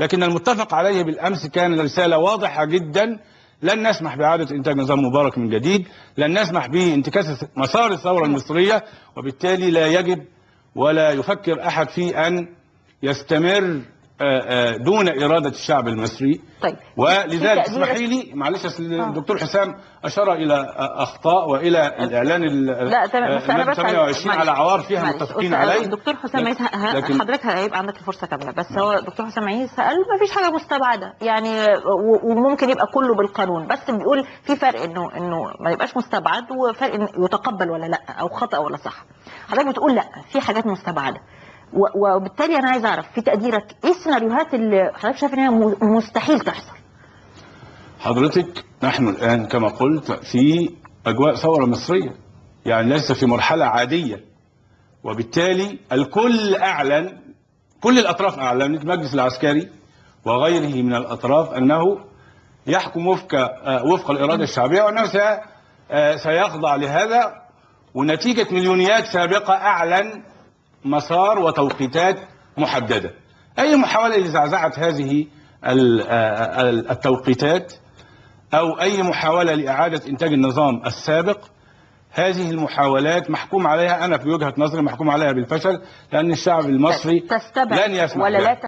لكن المتفق عليه بالامس كان رساله واضحه جدا لن نسمح باعاده انتاج نظام مبارك من جديد، لن نسمح بانتكاس مسار الثوره المصريه، وبالتالي لا يجب ولا يفكر احد في ان يستمر آه، آه، دون اراده الشعب المصري طيب ولذلك في تقديرك- اسمحي لي معلش أصل الدكتور حسام اشار الى آه، اخطاء والى الاعلان ال- لا تمام بس آه، انا المادة بسأل 28 معلش. على عوار فيها معلش. متفقين أستاذ عليه دكتور حسام عيسى ه- لكن- حضرتك هيبقى عندك الفرصه كامله بس هو دكتور حسام عيسى قال ما فيش حاجه مستبعده يعني و- وممكن يبقى كله بالقانون بس بيقول في فرق انه انه ما يبقاش مستبعد وفرق انه يتقبل ولا لا او خطا ولا صح حضرتك بتقول لا في حاجات مستبعده و- وبالتالي انا عايز اعرف في تقديرك ايه السيناريوهات اللي حضرتك شايف ان هي م- مستحيل تحصل حضرتك نحن الآن كما قلت في أجواء ثورة مصرية يعني ليس في مرحلة عادية وبالتالي الكل أعلن كل الأطراف أعلنت المجلس العسكري وغيره من الأطراف أنه يحكم وفق آه، وفق الإرادة الشعبية وأنه سي- آه، سيخضع لهذا ونتيجة مليونيات سابقة أعلن مسار وتوقيتات محددة أي محاولة لزعزعة هذه ال- آه، ال- التوقيتات أو أي محاولة لإعادة إنتاج النظام السابق هذه المحاولات محكوم عليها أنا في وجهة نظري محكوم عليها بالفشل لأن الشعب المصري تستبعد لن يسمح ولا بها. لا